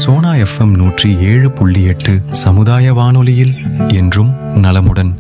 Sona FM நூற்றி ஏழு புள்ளி எட்டு சமுதாய வானொலியில் என்றும் நலமுடன்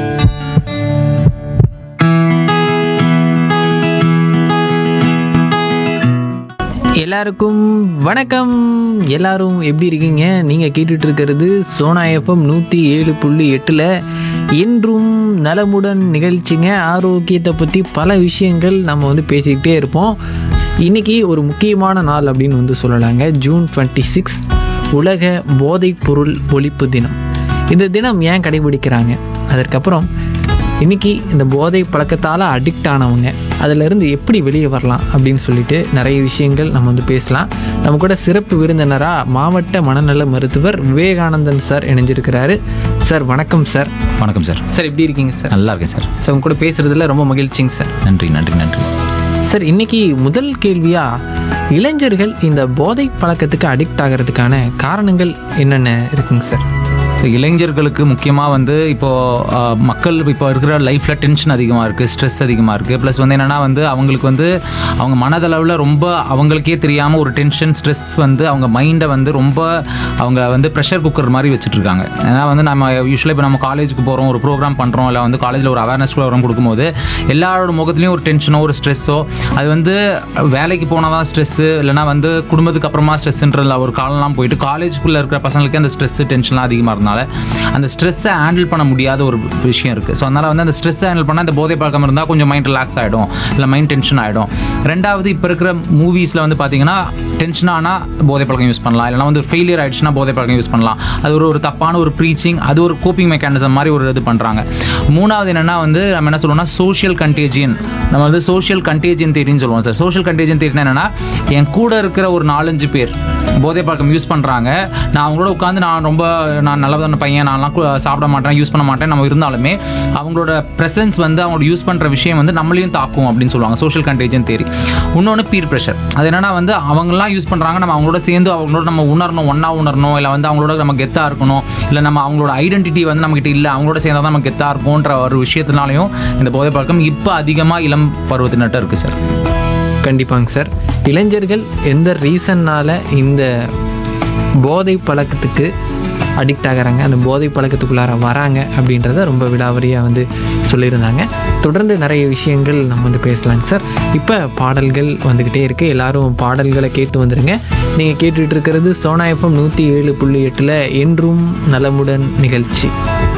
எல்லாருக்கும் வணக்கம் எல்லாரும் எப்படி இருக்கீங்க நீங்கள் கேட்டுட்டு இருக்கிறது சோனா எஃப்எம் நூற்றி ஏழு புள்ளி எட்டில் என்றும் நலமுடன் நிகழ்ச்சிங்க ஆரோக்கியத்தை பற்றி பல விஷயங்கள் நம்ம வந்து பேசிக்கிட்டே இருப்போம் இன்னைக்கு ஒரு முக்கியமான நாள் அப்படின்னு வந்து சொல்லலாங்க ஜூன் டுவெண்ட்டி சிக்ஸ் உலக போதைப் பொருள் ஒழிப்பு தினம் இந்த தினம் ஏன் கடைபிடிக்கிறாங்க அதற்கப்புறம் இன்னைக்கு இந்த போதை பழக்கத்தால் அடிக்ட் ஆனவங்க அதிலிருந்து எப்படி வெளியே வரலாம் அப்படின்னு சொல்லிட்டு நிறைய விஷயங்கள் நம்ம வந்து பேசலாம் நம்ம கூட சிறப்பு விருந்தினராக மாவட்ட மனநல மருத்துவர் விவேகானந்தன் சார் இணைஞ்சிருக்கிறாரு சார் வணக்கம் சார் வணக்கம் சார் சார் எப்படி இருக்கீங்க சார் நல்லா இருக்கேன் சார் சார் உங்க கூட பேசுறதுல ரொம்ப மகிழ்ச்சிங்க சார் நன்றி நன்றி நன்றி சார் இன்னைக்கு முதல் கேள்வியா இளைஞர்கள் இந்த போதை பழக்கத்துக்கு அடிக்ட் ஆகிறதுக்கான காரணங்கள் என்னென்ன இருக்குங்க சார் இப்போ இளைஞர்களுக்கு முக்கியமாக வந்து இப்போது மக்கள் இப்போ இருக்கிற லைஃப்பில் டென்ஷன் அதிகமாக இருக்குது ஸ்ட்ரெஸ் அதிகமாக இருக்குது ப்ளஸ் வந்து என்னென்னா வந்து அவங்களுக்கு வந்து அவங்க மனதளவில் ரொம்ப அவங்களுக்கே தெரியாமல் ஒரு டென்ஷன் ஸ்ட்ரெஸ் வந்து அவங்க மைண்டை வந்து ரொம்ப அவங்க வந்து ப்ரெஷர் குக்கர் மாதிரி வச்சுட்டு இருக்காங்க ஏன்னா வந்து நம்ம யூஸ்வலாக இப்போ நம்ம காலேஜுக்கு போகிறோம் ஒரு ப்ரோக்ராம் பண்ணுறோம் இல்லை வந்து காலேஜில் ஒரு அவேர்னஸ் ப்ரோக்ராம் கொடுக்கும்போது எல்லாரோட முகத்துலேயும் ஒரு டென்ஷனோ ஒரு ஸ்ட்ரெஸ்ஸோ அது வந்து வேலைக்கு போனால் தான் ஸ்ட்ரெஸ்ஸு இல்லைனா வந்து குடும்பத்துக்கு அப்புறமா ஸ்ட்ரெஸ்ன்ற ஒரு காலம்லாம் போயிட்டு காலேஜுக்குள்ளே இருக்கிற பசங்களுக்கு அந்த ஸ்ட்ரெஸ்ஸு டென்ஷன்லாம் அதிகமாக இருந்தால அந்த ஸ்ட்ரெஸ்ஸை ஹேண்டில் பண்ண முடியாத ஒரு விஷயம் இருக்குது ஸோ அதனால் வந்து அந்த ஸ்ட்ரெஸ்ஸை ஹேண்டில் பண்ணால் இந்த போதை பழக்கம் இருந்தால் கொஞ்சம் மைண்ட் ரிலாக்ஸ் ஆகிடும் இல்லை மைண்ட் டென்ஷன் ஆகிடும் ரெண்டாவது இப்போ இருக்கிற மூவிஸில் வந்து பார்த்தீங்கன்னா டென்ஷன் ஆனால் போதை பழக்கம் யூஸ் பண்ணலாம் இல்லைனா வந்து ஃபெயிலியர் ஆயிடுச்சுன்னா போதை பழக்கம் யூஸ் பண்ணலாம் அது ஒரு ஒரு தப்பான ஒரு ப்ரீச்சிங் அது ஒரு கோப்பிங் மெக்கானிசம் மாதிரி ஒரு இது பண்ணுறாங்க மூணாவது என்னென்னா வந்து நம்ம என்ன சொல்லுவோம்னா சோஷியல் கண்டேஜியன் நம்ம வந்து சோஷியல் கண்டேஜியன் தேரின்னு சொல்லுவோம் சார் சோஷியல் கண்டேஜியன் தேரினா என்னென்னா என் கூட இருக்கிற ஒரு நாலஞ்சு பேர் போதை பழக்கம் யூஸ் பண்ணுறாங்க நான் அவங்களோட உட்காந்து நான் ரொம்ப நான் நல்லதான பையன் நான்லாம் கு- சாப்பிட மாட்டேன் யூஸ் பண்ண மாட்டேன் நம்ம இருந்தாலுமே அவங்களோட ப்ரெசன்ஸ் வந்து அவங்களோட யூஸ் பண்ணுற விஷயம் வந்து நம்மளையும் தாக்கும் அப்படின்னு சொல்லுவாங்க சோஷியல் கண்டேஜன் தேரி இன்னொன்று பீர் ப்ரெஷர் அது என்னன்னா வந்து அவங்கெல்லாம் யூஸ் பண்ணுறாங்க நம்ம அவங்களோட சேர்ந்து அவங்களோட நம்ம உணரணும் ஒன்றா உணரணும் இல்லை வந்து அவங்களோட நம்ம கெத்தாக இருக்கணும் இல்லை நம்ம அவங்களோட ஐடென்டிட்டி வந்து நம்மகிட்ட இல்லை அவங்களோட சேர்ந்தா தான் நம்ம கெத்தாக இருக்கும்ன்ற ஒரு விஷயத்தினாலையும் இந்த போதை பழக்கம் இப்போ அதிகமாக இளம் பருவத்தினர்கிட்ட இருக்குது சார் கண்டிப்பாங்க சார் இளைஞர்கள் எந்த ரீசன்னால் இந்த போதை பழக்கத்துக்கு அடிக்ட் ஆகுறாங்க அந்த போதை பழக்கத்துக்குள்ளார வராங்க அப்படின்றத ரொம்ப விடாவரியாக வந்து சொல்லியிருந்தாங்க தொடர்ந்து நிறைய விஷயங்கள் நம்ம வந்து பேசலாங்க சார் இப்போ பாடல்கள் வந்துக்கிட்டே இருக்குது எல்லாரும் பாடல்களை கேட்டு வந்துடுங்க நீங்கள் கேட்டுட்டு இருக்கிறது சோனா எஃப்எம் நூற்றி ஏழு புள்ளி எட்டில் என்றும் நலமுடன் நிகழ்ச்சி